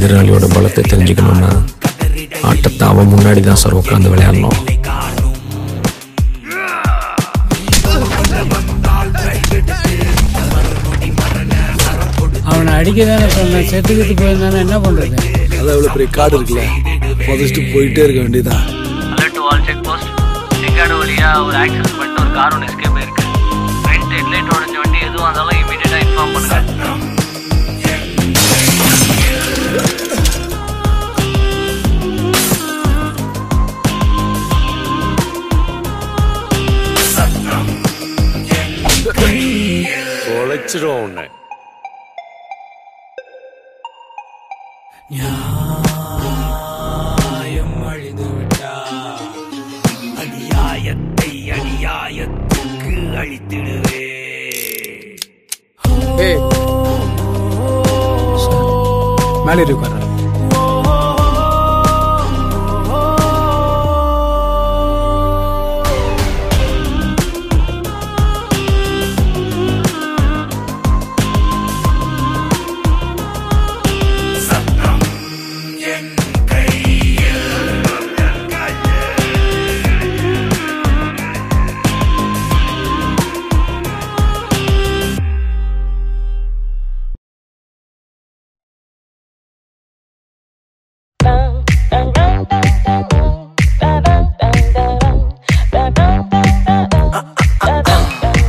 எதிராளியோட பலத்தை தெரிஞ்சுக்கணும்னா ஆட்டத்தை அவன் முன்னாடி தான் சார் உட்காந்து விளையாடணும் அவனை அடிக்க தானே சொன்னேன் செத்துக்கிட்டு போயிருந்தானே என்ன பண்றது அது அவ்வளோ பெரிய காடு இருக்குல்ல புதைச்சிட்டு போயிட்டே இருக்க வேண்டியதான் alert to all check post Sengadu வழியா ஒரு ஆக்சிடென்ட் பண்ணிட்டு ஒரு கார் ஒன்று எஸ்கேப் ஆயிருக்கு ஃப்ரண்ட் ஹெட்லைட் உடஞ்ச வண்டி எதுவும் இருந்தாலும் இமீடியட்டாக இன்ஃபார்ம் பண்ணுங்க தொலைச்சிரும் உன்னை மேலே உட்கார